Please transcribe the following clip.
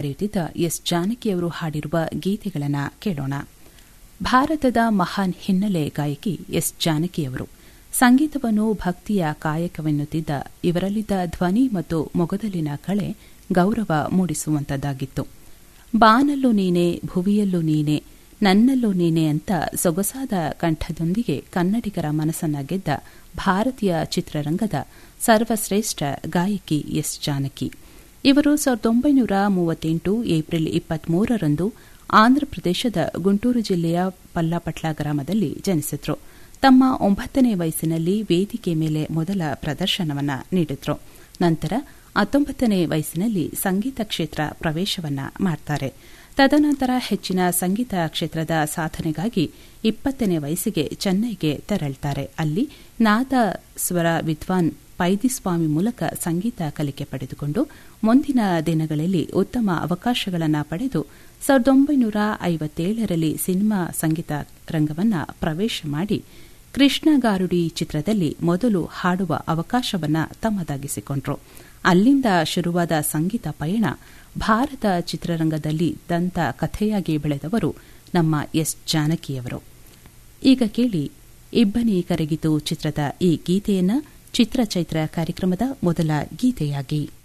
ಬರೆಯುತ್ತಿದ್ದ ಎಸ್ ಜಾನಕಿಯವರು ಹಾಡಿರುವ ಗೀತೆಗಳನ್ನು ಕೇಳೋಣ ಭಾರತದ ಮಹಾನ್ ಹಿನ್ನೆಲೆ ಗಾಯಕಿ ಎಸ್ ಜಾನಕಿಯವರು ಸಂಗೀತವನ್ನು ಭಕ್ತಿಯ ಕಾಯಕವೆನ್ನುತ್ತಿದ್ದ ಇವರಲ್ಲಿದ್ದ ಧ್ವನಿ ಮತ್ತು ಮೊಗದಲಿನ ಕಳೆ ಗೌರವ ಮೂಡಿಸುವಂತದ್ದಾಗಿತ್ತು ಬಾನಲ್ಲೂ ನೀನೆ ಭುವಿಯಲ್ಲೂ ನೀನೆ ನನ್ನಲ್ಲೂ ನೀನೆ ಅಂತ ಸೊಗಸಾದ ಕಂಠದೊಂದಿಗೆ ಕನ್ನಡಿಗರ ಮನಸ್ಸನ್ನ ಗೆದ್ದ ಭಾರತೀಯ ಚಿತ್ರರಂಗದ ಸರ್ವಶ್ರೇಷ್ಠ ಗಾಯಕಿ ಎಸ್ ಜಾನಕಿ ಇವರು ಸಾವಿರದ ಒಂಬೈನೂರ ಮೂವತ್ತೆಂಟು ಏಪ್ರಿಲ್ ಇಪ್ಪತ್ಮೂರರಂದು ಆಂಧ್ರಪ್ರದೇಶದ ಗುಂಟೂರು ಜಿಲ್ಲೆಯ ಪಲ್ಲಾಪಟ್ಲ ಗ್ರಾಮದಲ್ಲಿ ಜನಿಸಿದ್ರು ತಮ್ಮ ಒಂಬತ್ತನೇ ವಯಸ್ಸಿನಲ್ಲಿ ವೇದಿಕೆ ಮೇಲೆ ಮೊದಲ ಪ್ರದರ್ಶನವನ್ನ ನೀಡಿದ್ರು ನಂತರ ಹತ್ತೊಂಬತ್ತನೇ ವಯಸ್ಸಿನಲ್ಲಿ ಸಂಗೀತ ಕ್ಷೇತ್ರ ಪ್ರವೇಶವನ್ನ ಮಾಡ್ತಾರೆ ತದನಂತರ ಹೆಚ್ಚಿನ ಸಂಗೀತ ಕ್ಷೇತ್ರದ ಸಾಧನೆಗಾಗಿ ಇಪ್ಪತ್ತನೇ ವಯಸ್ಸಿಗೆ ಚೆನ್ನೈಗೆ ತೆರಳುತ್ತಾರೆ ಅಲ್ಲಿ ನಾದ ಸ್ವರ ವಿದ್ವಾನ್ ಪೈದಿಸ್ವಾಮಿ ಮೂಲಕ ಸಂಗೀತ ಕಲಿಕೆ ಪಡೆದುಕೊಂಡು ಮುಂದಿನ ದಿನಗಳಲ್ಲಿ ಉತ್ತಮ ಅವಕಾಶಗಳನ್ನು ಪಡೆದು ಸಾವಿರದ ಒಂಬೈನೂರ ಐವತ್ತೇಳರಲ್ಲಿ ಸಿನಿಮಾ ಸಂಗೀತ ರಂಗವನ್ನ ಪ್ರವೇಶ ಮಾಡಿ ಕೃಷ್ಣಗಾರುಡಿ ಚಿತ್ರದಲ್ಲಿ ಮೊದಲು ಹಾಡುವ ಅವಕಾಶವನ್ನ ತಮ್ಮದಾಗಿಸಿಕೊಂಡ್ರು ಅಲ್ಲಿಂದ ಶುರುವಾದ ಸಂಗೀತ ಪಯಣ ಭಾರತ ಚಿತ್ರರಂಗದಲ್ಲಿ ದಂತ ಕಥೆಯಾಗಿ ಬೆಳೆದವರು ನಮ್ಮ ಎಸ್ ಜಾನಕಿಯವರು ಈಗ ಕೇಳಿ ಇಬ್ಬನಿ ಕರಗಿತು ಚಿತ್ರದ ಈ ಗೀತೆಯನ್ನ ಚಿತ್ರಚೈತ್ರ ಕಾರ್ಯಕ್ರಮದ ಮೊದಲ ಗೀತೆಯಾಗಿ